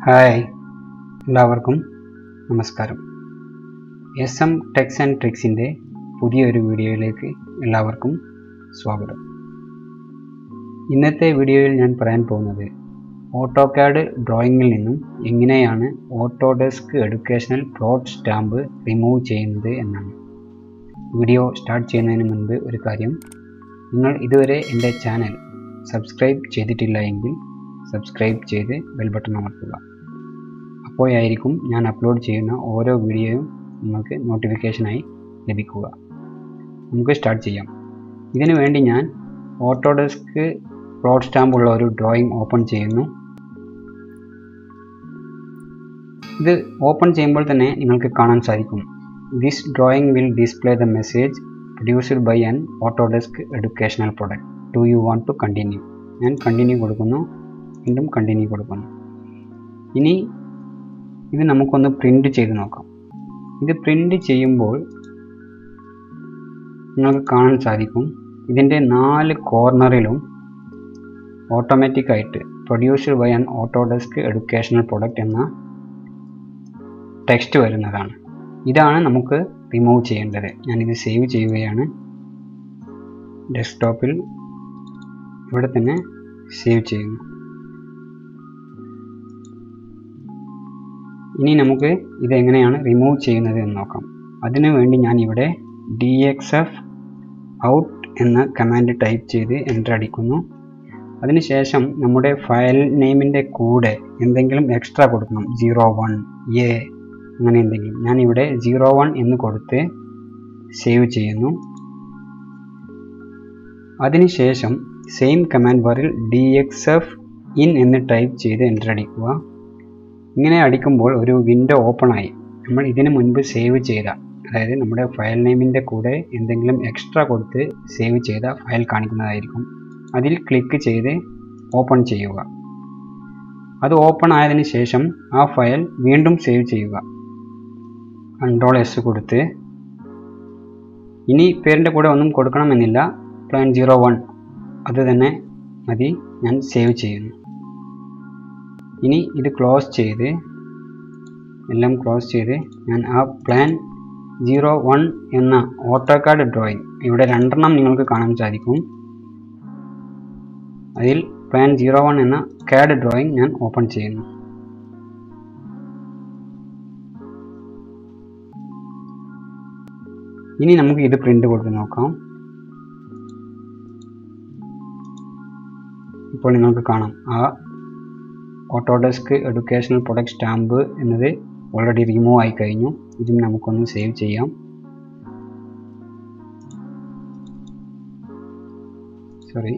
hi എല്ലാവർക്കും നമസ്കാരം S M techs and ട്രിക്സിൻ്റെ പുതിയൊരു വീഡിയോയിലേക്ക് എല്ലാവർക്കും സ്വാഗതം ഇന്നത്തെ വീഡിയോയിൽ ഞാൻ പറയാൻ പോകുന്നത് ഓട്ടോകാഡ് ഡ്രോയിങ്ങിൽ നിന്നും എങ്ങനെയാണ് Autodesk educational plot stamp remove ചെയ്യുന്നത് എന്നാണ് വീഡിയോ സ്റ്റാർട്ട് ചെയ്യുന്നതിന് മുൻപ് ഒരു കാര്യം നിങ്ങൾ ഇതുവരെ എൻ്റെ ചാനൽ സബ്സ്ക്രൈബ് ചെയ്തിട്ടില്ല എങ്കിൽ സബ്സ്ക്രൈബ് ചെയ്ത് ബെൽ ബട്ടൺ അമർത്തുക അപ്പോഴായിരിക്കും ഞാൻ അപ്ലോഡ് ചെയ്യുന്ന ഓരോ വീഡിയോയും നിങ്ങൾക്ക് നോട്ടിഫിക്കേഷനായി ലഭിക്കുക നമുക്ക് സ്റ്റാർട്ട് ചെയ്യാം ഇതിനു വേണ്ടി ഞാൻ ഓട്ടോഡെസ്ക് പ്ലോട്ട് സ്റ്റാമ്പ് ഉള്ള ഒരു ഡ്രോയിങ് ഓപ്പൺ ചെയ്യുന്നു ഇത് ഓപ്പൺ ചെയ്യുമ്പോൾ തന്നെ നിങ്ങൾക്ക് കാണാൻ സാധിക്കും this drawing will display the message produced by an Autodesk educational product do you want to continue ഞാൻ കണ്ടിന്യൂ കൊടുക്കുന്നു വീണ്ടും കണ്ടിന്യൂ കൊടുക്കുന്നു ഇനി ഇത് നമുക്കൊന്ന് പ്രിൻ്റ് ചെയ്ത് നോക്കാം ഇത് പ്രിൻ്റ് ചെയ്യുമ്പോൾ നിങ്ങൾക്ക് കാണാൻ സാധിക്കും ഇതിൻ്റെ നാല് കോർണറിലും ഓട്ടോമാറ്റിക്കായിട്ട് produced by an Autodesk educational product എന്ന ടെക്സ്റ്റ് വരുന്നതാണ് ഇതാണ് നമുക്ക് റിമൂവ് ചെയ്യേണ്ടത് ഞാനിത് സേവ് ചെയ്യുകയാണ് ഡെസ്ക്ടോപ്പിൽ ഇവിടെ തന്നെ സേവ് ചെയ്യുന്നു ഇനി നമുക്ക് ഇത് എങ്ങനെയാണ് റിമൂവ് ചെയ്യുന്നത് എന്ന് നോക്കാം അതിനു വേണ്ടി ഞാൻ ഇവിടെ ഡി എക്സ് എഫ് ഔട്ട് എന്ന കമാൻഡ് ടൈപ്പ് ചെയ്ത് എൻ്റർ അടിക്കുന്നു അതിനുശേഷം നമ്മുടെ ഫയൽ നെയിമിൻ്റെ കൂടെ എന്തെങ്കിലും എക്സ്ട്രാ കൊടുക്കണം സീറോ വൺ എ അങ്ങനെ എന്തെങ്കിലും ഞാൻ ഇവിടെ സീറോ വൺ എന്ന് കൊടുത്ത് സേവ് ചെയ്യുന്നു അതിനുശേഷം സെയിം കമാൻഡ് ബാറിൽ ഡി എക്സ് എഫ് ഇൻ എന്ന് ടൈപ്പ് ചെയ്ത് എൻ്റർ അടിക്കുക ഇങ്ങനെ അടിക്കുമ്പോൾ ഒരു വിൻഡോ ഓപ്പൺ ആയി നമ്മൾ ഇതിനു മുൻപ് സേവ് ചെയ്ത അതായത് നമ്മുടെ ഫയൽ നെയിമിൻ്റെ കൂടെ എന്തെങ്കിലും എക്സ്ട്രാ കൊടുത്ത് സേവ് ചെയ്ത ഫയൽ കാണിക്കുന്നതായിരിക്കും അതിൽ ക്ലിക്ക് ചെയ്ത് ഓപ്പൺ ചെയ്യുക അത് ഓപ്പൺ ആയതിനു ശേഷം ആ ഫയൽ വീണ്ടും സേവ് ചെയ്യുക കൺട്രോൾ എസ് കൊടുത്ത് ഇനി പേരിൻ്റെ കൂടെ ഒന്നും കൊടുക്കണമെന്നില്ല പ്ലാൻ സീറോ വൺ അത് തന്നെ മതി ഞാൻ സേവ് ചെയ്യുന്നു ഇനി ഇത് ക്ലോസ് ചെയ്ത് എല്ലാം ക്ലോസ് ചെയ്ത് ഞാൻ ആ പ്ലാൻ സീറോ വൺ എന്ന ഓട്ടോകാഡ് ഡ്രോയിങ് ഇവിടെ രണ്ടെണ്ണം നിങ്ങൾക്ക് കാണാൻ സാധിക്കും അതിൽ പ്ലാൻ സീറോ വൺ എന്ന കാഡ് ഡ്രോയിങ് ഞാൻ ഓപ്പൺ ചെയ്യുന്നു ഇനി നമുക്ക് ഇത് പ്രിൻ്റ് കൊടുത്ത് നോക്കാം ഇപ്പോൾ നിങ്ങൾക്ക് കാണാം ആ ഓട്ടോഡെസ്ക് എഡ്യൂക്കേഷണൽ പ്രൊഡക്റ്റ് സ്റ്റാമ്പ് എന്നത് ഓൾറെഡി റിമൂവ് ആയി കഴിഞ്ഞു ഇതും നമുക്കൊന്ന് സേവ് ചെയ്യാം സോറി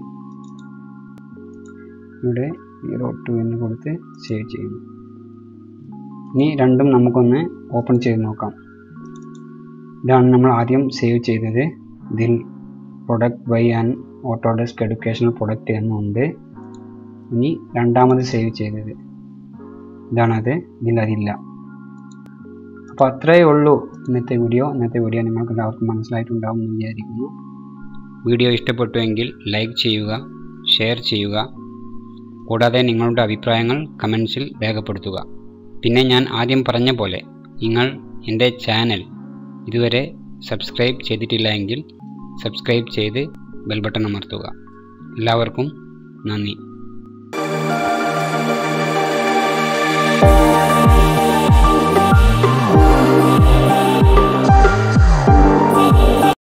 ഇവിടെ സീറോ ടു എന്ന് കൊടുത്ത് സേവ് ചെയ്യുന്നു ഇനി രണ്ടും നമുക്കൊന്ന് ഓപ്പൺ ചെയ്ത് നോക്കാം ഇതാണ് നമ്മൾ ആദ്യം സേവ് ചെയ്തത് ഇതിൽ product by and Autodesk educational product എന്നുണ്ട് ഇനി രണ്ടാമത് സേവ് ചെയ്തത് ഇതാണത് ഇതിലതില്ല അപ്പോൾ അത്രയേ ഉള്ളൂ ഇന്നത്തെ വീഡിയോ ഇന്നത്തെ വീഡിയോ നിങ്ങൾക്ക് എല്ലാവർക്കും മനസ്സിലായിട്ടുണ്ടാവും എന്ന് വിചാരിക്കുന്നു വീഡിയോ ഇഷ്ടപ്പെട്ടുവെങ്കിൽ ലൈക്ക് ചെയ്യുക ഷെയർ ചെയ്യുക കൂടാതെ നിങ്ങളുടെ അഭിപ്രായങ്ങൾ കമൻസിൽ രേഖപ്പെടുത്തുക പിന്നെ ഞാൻ ആദ്യം പറഞ്ഞ പോലെ നിങ്ങൾ എൻ്റെ ചാനൽ ഇതുവരെ സബ്സ്ക്രൈബ് ചെയ്തിട്ടില്ല എങ്കിൽ സബ്സ്ക്രൈബ് ചെയ്ത് ബെൽ ബട്ടൺ അമർത്തുക എല്ലാവർക്കും നന്ദി